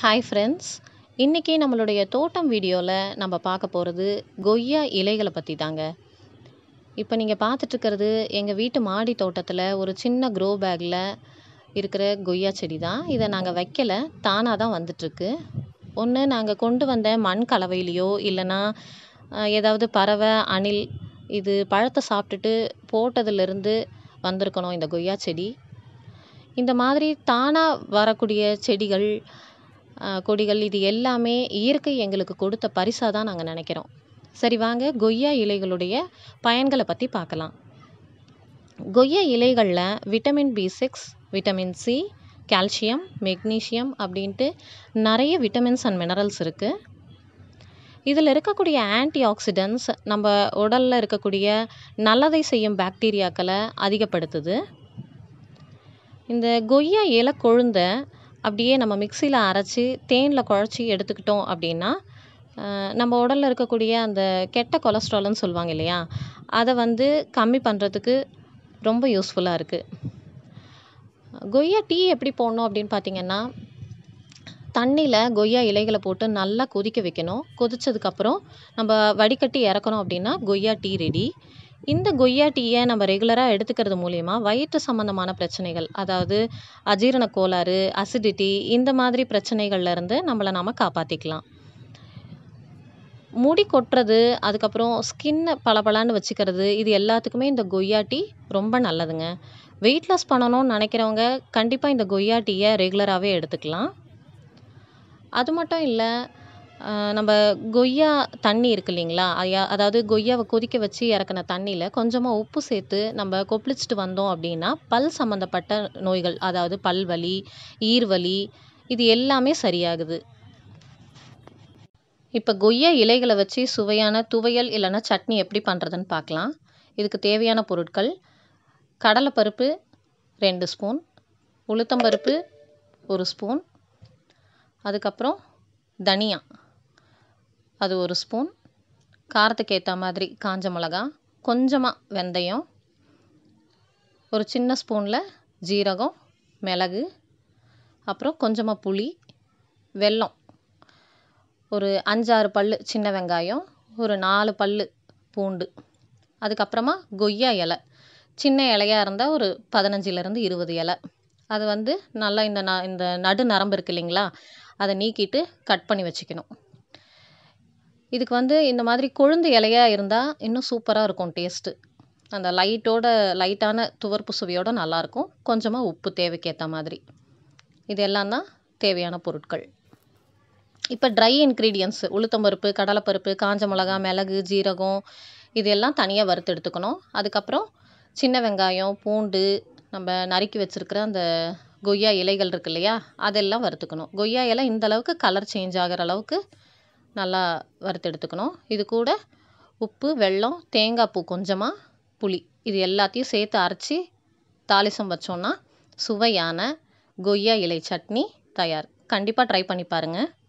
hi friends இன்றைக்கி நம்மளுடைய தோட்டம் வீடியோவில் நம்ம பார்க்க போகிறது கொய்யா இலைகளை பற்றி தாங்க இப்போ நீங்கள் பார்த்துட்ருக்கிறது எங்கள் வீட்டு மாடி தோட்டத்தில் ஒரு சின்ன க்ரோ பேக்கில் இருக்கிற கொய்யா செடி தான் இதை நாங்கள் வைக்கலை தானாக தான் வந்துட்டுருக்கு ஒன்று நாங்கள் கொண்டு வந்த மண் கலவையிலையோ இல்லைன்னா அஹ், ஏதாவது பறவை அணில் இது பழத்தை சாப்பிட்டுட்டு போட்டதுலேருந்து வந்திருக்கணும் இந்த கொய்யா செடி இந்த மாதிரி தானாக வரக்கூடிய செடிகள் அஹ், கொடிகள் இது எல்லாமே இயற்கை எங்களுக்கு கொடுத்த பரிசாக தான் நாங்கள் நினைக்கிறோம் சரி வாங்க கொய்யா இலைகளுடைய பயன்களை பற்றி பார்க்கலாம் கொய்யா இலைகளில் vitamin B six vitamin C calcium magnesium அப்படின்ட்டு நிறைய விட்டமின்ஸ் அண்ட் மினரல்ஸ் இருக்குது இதில் இருக்கக்கூடிய ஆன்டி ஆக்சிடென்ட்ஸ் நம்ம உடலில் இருக்கக்கூடிய நல்லதை செய்யும் பாக்டீரியாக்களை அதிகப்படுத்துது இந்த கொய்யா இலை கொழுந்தை அப்படியே நம்ம மிக்சியில் அரைச்சி தேனில் குழச்சி எடுத்துக்கிட்டோம் அப்படின்னா அஹ், நம்ம உடலில் இருக்கக்கூடிய அந்த கெட்ட கொலஸ்ட்ரால்னு சொல்லுவாங்க இல்லையா அதை வந்து கம்மி பண்ணுறதுக்கு ரொம்ப யூஸ்ஃபுல்லாக இருக்குது கொய்யா டீ எப்படி போடணும் அப்படின்னு பார்த்தீங்கன்னா தண்ணியில் கொய்யா இலைகளை போட்டு நல்லா கொதிக்க வைக்கணும் கொதிச்சதுக்கப்புறம் நம்ம வடிகட்டி இறக்கணும் அப்படின்னா கொய்யா டீ ரெடி இந்த கொய்யா டீயை நம்ம ரெகுலராக எடுத்துக்கிறது மூலயமா வயிற்று சம்மந்தமான பிரச்சனைகள் அதாவது அஜீரண கோளாறு அசிடிட்டி இந்த மாதிரி பிரச்சனைகள்ல இருந்து நம்மளை நாம் காப்பாற்றிக்கலாம் முடி கொட்டுறது அதுக்கப்புறம் ஸ்கின்னை பளபளன்னு வச்சுக்கிறது இது எல்லாத்துக்குமே இந்த கொய்யா டீ ரொம்ப நல்லதுங்க வெயிட் லாஸ் பண்ணணும்னு நினைக்கிறவங்க கண்டிப்பாக இந்த கொய்யா டீயை ரெகுலராகவே எடுத்துக்கலாம் அது மட்டும் இல்லை நம்ம கொய்யா தண்ணி இருக்கு இல்லைங்களா அயா- அதாவது கொய்யாவை கொதிக்க வச்சு இறக்குன தண்ணியில் கொஞ்சமாக உப்பு சேர்த்து நம்ம கொப்பளிச்சுட்டு வந்தோம் அப்படின்னா பல் சம்மந்தப்பட்ட நோய்கள் அதாவது பல்வலி ஈர்வலி இது எல்லாமே சரியாகுது இப்போ கொய்யா இலைகளை வச்சு சுவையான துவையல் இல்லைன்னா சட்னி எப்படி பண்ணுறதுன்னு பார்க்கலாம் இதுக்கு தேவையான பொருட்கள் கடலைப்பருப்பு ரெண்டு ஸ்பூன் உளுத்தம்பருப்பு ஒரு ஸ்பூன் அதுக்கப்புறம் தனியா அது ஒரு ஸ்பூன் காரத்துக்கு ஏற்ற மாதிரி காஞ்ச மிளகா கொஞ்சமாக வெந்தயம் ஒரு சின்ன ஸ்பூனில் ஜீரகம் மிளகு அப்புறம் கொஞ்சமாக புளி வெல்லம் ஒரு அஞ்சாறு பல்லு சின்ன வெங்காயம் ஒரு நாலு பல்லு பூண்டு அதுக்கப்புறமா கொய்யா இலை சின்ன இலையா இருந்தால் ஒரு பதினஞ்சுலேருந்து இருபது இலை அது வந்து நல்லா இந்த ந இந்த நடு நரம்பு இருக்கு இல்லைங்களா அதை நீக்கிட்டு கட் பண்ணி வச்சுக்கணும் இதுக்கு வந்து இந்த மாதிரி கொழுந்து இலையா இருந்தால் இன்னும் சூப்பராக இருக்கும் டேஸ்ட்டு அந்த லைட்டோட லைட்டான துவர்ப்பு சுவையோட நல்லாயிருக்கும் கொஞ்சமாக உப்பு தேவைக்கேற்ற மாதிரி இது எல்லாம் தான் தேவையான பொருட்கள் இப்போ ட்ரை இன்க்ரீடியன்ஸ் உளுத்தம்பருப்பு கடலைப்பருப்பு காஞ்ச மிளகா மிளகு ஜீரகம் இதெல்லாம் தனியாக வறுத்து எடுத்துக்கணும் அதுக்கப்புறம் சின்ன வெங்காயம் பூண்டு நம்ம நறுக்கி வச்சுருக்கிற அந்த கொய்யா இலைகள் இருக்கு இல்லையா அதெல்லாம் வறுத்துக்கணும் கொய்யா இலை இந்த அளவுக்கு கலர் சேஞ்ச் ஆகிற அளவுக்கு நல்லா வறுத்து எடுத்துக்கணும் இது கூட உப்பு வெல்லம் தேங்காய் பூ கொஞ்சமாக புளி இது எல்லாத்தையும் சேர்த்து அரைச்சி தாளிசம் வச்சோன்னா சுவையான கொய்யா இலை சட்னி தயார் கண்டிப்பாக ட்ரை பண்ணி பாருங்கள்